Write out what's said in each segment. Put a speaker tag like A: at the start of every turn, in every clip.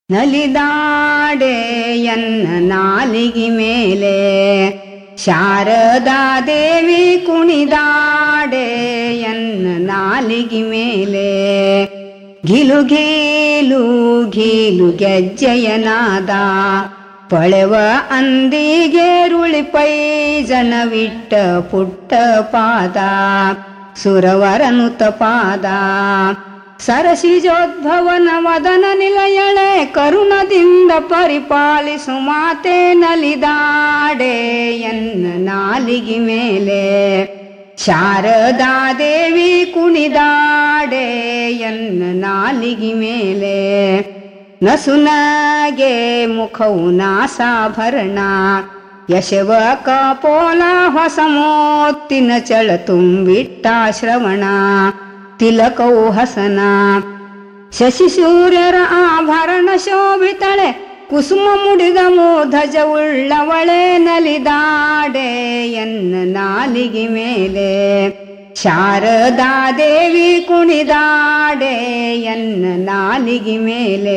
A: ನಲಿದಾಡೆ ಎನ್ನ ನಾಲಿಗೆ ಮೇಲೆ ಶಾರದಾ ದೇವಿ ಕುಣಿದಾಡೆ ಎನ್ನ ನಾಲಿಗೆ ಮೇಲೆ ಗಿಲು ಗೀಲು ಗೀಲು ಗೆಜ್ಜೆಯನಾದ ಪಳೆವ ಅಂದಿಗೆ ರುಳಿಪೈ ಜನವಿಟ್ಟ ಪುಟ್ಟ ಪಾದ ಸುರವರನುತ ಪಾದ ಸರಸಿಜೋದ್ಭವನ ವದನ ನಿಲಯಳೆ ಕರುಣದಿಂದ ಪರಿಪಾಲಿಸು ಮಾತೆ ನಲಿದಾಡೆ ಎನ್ನ ನಾಲಿಗೆ ಮೇಲೆ ಶಾರದಾ ದೇವಿ ಕುಣಿದಾಡೆ ಎನ್ನ ನಾಲಿಗೆ ಮೇಲೆ ನಸುನಗೆ ಮುಖವು ನಾಸಾಭರಣ ಯಶವ ಕಪೋಲ ಹೊಸ ಮೋತ್ತಿನ ಚಳ ತುಂಬಿಟ್ಟ ಶ್ರವಣ ತಿಲಕವು ಹಸನ ಶಶಿ ಸೂರ್ಯರ ಆಭರಣ ಶೋಭಿತಳೆ ಕುಸುಮ ಮುಡಿದ ಮೋಧಜ ಉಳ್ಳವಳೆ ನಲಿದಾಡೆ ಎನ್ನ ನಾಲಿಗೆ ಮೇಲೆ ಶಾರದಾ ದೇವಿ ಕುಣಿದಾಡೆ ಎನ್ನ ನಾಲಿಗೆ ಮೇಲೆ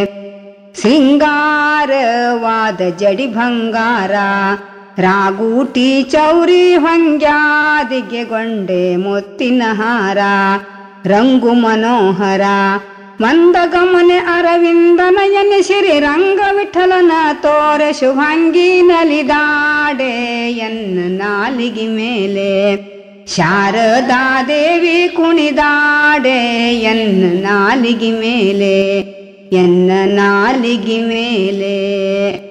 A: ಸಿಂಗಾರವಾದ ಜಡಿ ಭಂಗಾರ ರಾಗೂಟಿ ಚೌರಿ ಹೊಂಗ್ಯಾದಿಗೆ ಗೊಂಡೆ ಮುತ್ತಿನ ಹಾರ ರಂಗು ಮನೋಹರ ಮಂದಗಮನೆ ಅರವಿಂದ ನಯನ ಸಿರಿ ರಂಗ ವಿಠಲನ ತೋರೆ ಶುಭಂಗಿ ನಲಿದಾಡೆ ಎನ್ನ ನಾಲಿಗೆ ಮೇಲೆ ಶಾರದಾ ದೇವಿ ಕುಣಿದಾಡೆ ಎನ್ನ ನಾಲಿಗೆ ಮೇಲೆ ಎನ್ನ ನಾಲಿಗೆ ಮೇಲೆ